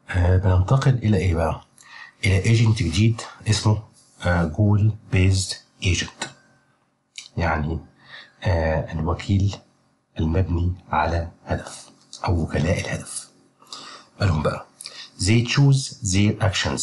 آه بننتقل الى ايه بقى؟ الى ايجنت جديد اسمه جول بيزد ايجنت يعني آه الوكيل المبني على هدف او وكلاء الهدف مالهم بقى they choose their actions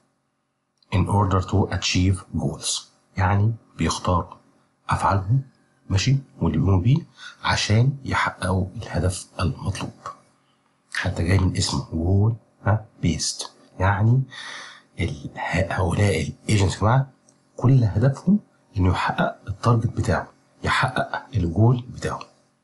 in order to achieve goals يعني بيختار افعالهم ماشي واللي بيقوموا بيه عشان يحققوا الهدف المطلوب حتى جاي من اسمه جول ها بيست يعني ال- هؤلاء الايجنتس يا جماعه كل هدفهم انه يحقق التارجت بتاعه يحقق الجول بتاعه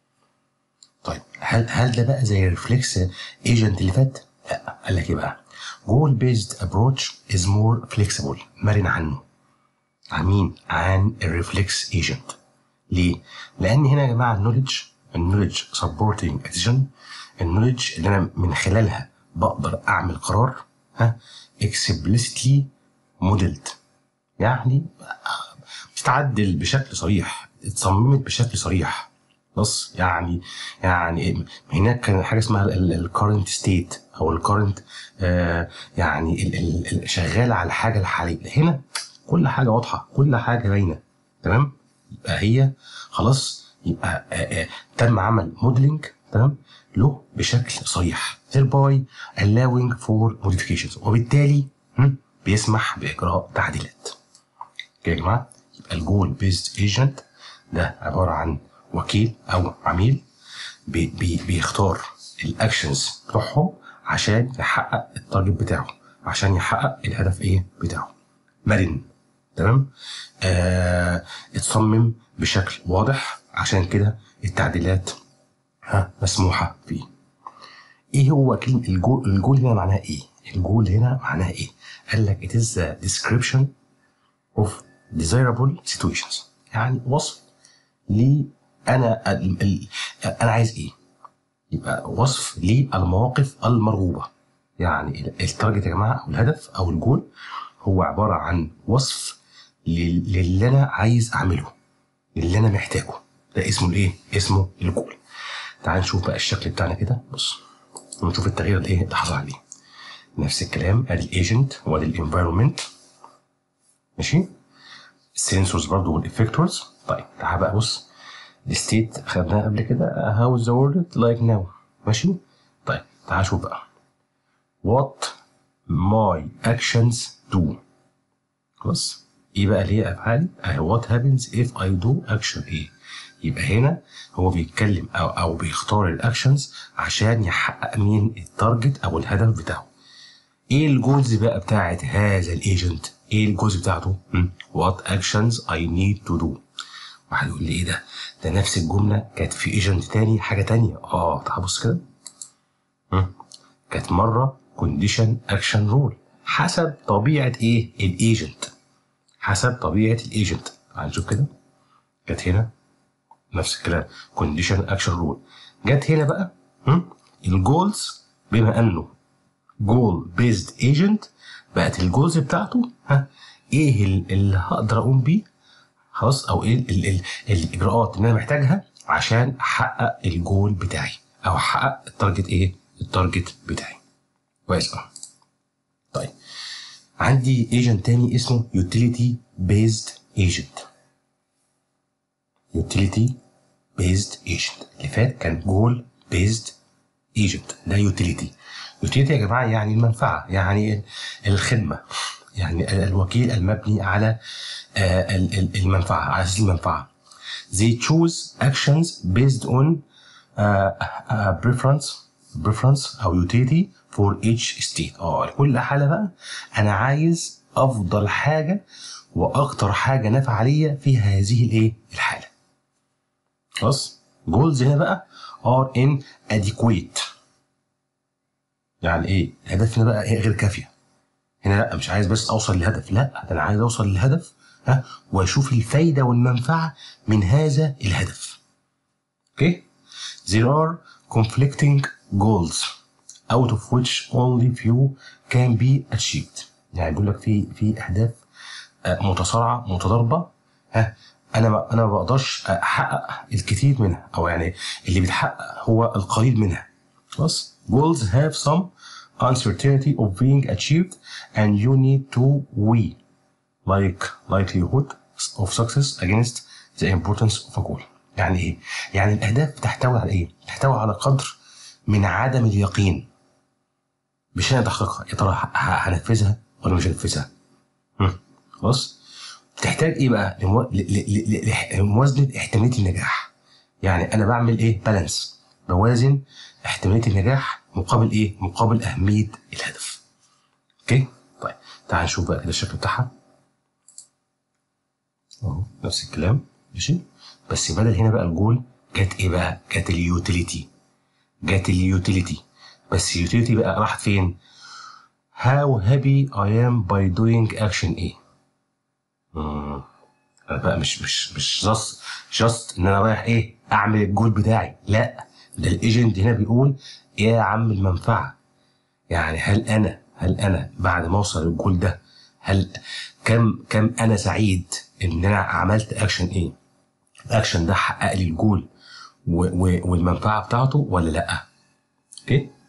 طيب هل هل ده بقى زي الريفلكس ايجنت اللي فات؟ لا قال لك ايه بقى؟ جول بيزد ابروتش از مور فليكسيبل مرن عنه عن مين؟ عن الريفلكس ايجنت ليه؟ لان هنا يا جماعه النولج النولج سبورتنج اديشن النولج اللي انا من خلالها بقدر اعمل قرار ها اكسبلسيتلي موديلد يعني بتتعدل بشكل صريح اتصممت بشكل صريح بص يعني يعني هناك كان حاجه اسمها الكورنت ستيت او الكورنت يعني ال- ال- ال- شغال على الحاجه الحاليه هنا كل حاجه واضحه كل حاجه باينه تمام يبقى هي خلاص يبقى آه، آه، تم عمل موديلنج تمام له بشكل صريح thereby allowing for modifications وبالتالي هم، بيسمح باجراء تعديلات كده يا جماعه يبقى الجول بيزد ايجنت ده عباره عن وكيل او عميل بي بي بيختار الاكشنز بتوعهم عشان يحقق التارجت بتاعه عشان يحقق الهدف ايه بتاعه مرن تمام آه اتصمم بشكل واضح عشان كده التعديلات ها مسموحه فيه ايه هو كلمه الجول الجول هنا معناها ايه الجول هنا معناها ايه قال لك it is a description of desirable situations يعني وصف لي انا ال- ال- انا عايز ايه يبقى وصف للمواقف المرغوبه يعني ال- التارجت يا جماعه او الهدف او الجول هو عباره عن وصف لل- للي انا عايز اعمله للي انا محتاجه ده اسمه الايه اسمه الجول تعال نشوف بقى الشكل بتاعنا كده بص ونشوف التغيير اللي ايه اللي حصل عليه نفس الكلام ادي الايجنت وادي الانفايرمنت ماشي السنسورز برضو والافكتورز طيب تعال بقى بص الستيت خدناها قبل كده هاو ذا وورد لايك ناو ماشي طيب تعال شوف بقى what my actions do خلاص ايه بقى اللي هي افعالي اهي what happens if I do action ايه يبقى هنا هو بيتكلم او او بيختار الاكشنز عشان يحقق مين التارجت او الهدف بتاعه ايه الجولز بقى بتاعت هذا الايجنت ايه الجولز بتاعته وات اكشنز اي نيد تو دو واحد يقول لي ايه ده ده نفس الجمله كانت في ايجنت تاني حاجه تانية اه تعال بص كده مم. كانت مره كونديشن اكشن رول حسب طبيعه ايه الايجنت حسب طبيعه الايجنت تعال نشوف كده كانت هنا نفس الكلام كونديشن اكشن رول جت هنا بقى مم. الجولز بما انه جول بيزد ايجنت بقت الجولز بتاعته ها ايه ال- اللي هقدر اقوم بيه خلاص او ايه ال ال الاجراءات اللي انا محتاجها عشان احقق الجول بتاعي او احقق التارجت ايه التارجت بتاعي كويس اه طيب عندي ايجنت تاني اسمه يوتيليتي بيزد ايجنت يوتيليتي بيزد ايجنت اللي فات كان جول بيزد ايجنت ده يوتيليتي يوتيليتي يا جماعه يعني المنفعه يعني الخدمه يعني الوكيل المبني على آه، ال- ال- المنفعه على اساس المنفعه they choose actions based on uh, uh, preference preference او utility for each state اه لكل حاله بقى انا عايز افضل حاجه واكتر حاجه نافعه ليا في هذه الايه الحاله خلاص جولز هنا بقى are in adequate يعني ايه الهدف هنا بقى إيه غير كافيه هنا لا مش عايز بس اوصل للهدف لا ده انا عايز اوصل للهدف ها واشوف الفايده والمنفعه من هذا الهدف اوكي there are conflicting goals out of which only few can be achieved يعني بيقول لك في في اهداف آه، متصارعه متضاربه ها انا ما انا ما بقدرش احقق الكثير منها او يعني اللي بيتحقق هو القليل منها خلاص goals have some uncertainty of being achieved and you need to weigh like likelihood of success against the importance of a goal يعني ايه؟ يعني الاهداف بتحتوي على ايه؟ بتحتوي على قدر من عدم اليقين مش انا تحقيقها يا ترى ه- ه- هنفذها ولا مش هنفذها؟ هم، خلاص؟ بتحتاج ايه بقى؟ لمو... ل... ل... ل... ل... لموازنه احتماليه النجاح يعني انا بعمل ايه؟ بالانس بوازن احتماليه النجاح مقابل ايه؟ مقابل اهميه الهدف اوكي؟ طيب تعال نشوف بقى كده الشكل بتاعها اهو نفس الكلام ماشي بس بدل هنا بقى الجول جت ايه بقى؟ جت اليوتيليتي جت اليوتيليتي بس اليوتيليتي بقى راحت فين؟ How happy I am by doing action ايه؟ مم. انا بقى مش مش مش جاست جاست ان انا رايح ايه؟ اعمل الجول بتاعي لا ده الايجنت هنا بيقول يا عم المنفعه يعني هل انا هل انا بعد ما اوصل للجول ده هل كم كم انا سعيد ان انا عملت اكشن ايه؟ الاكشن ده حقق لي الجول و- و- والمنفعه بتاعته ولا لا؟ اوكي؟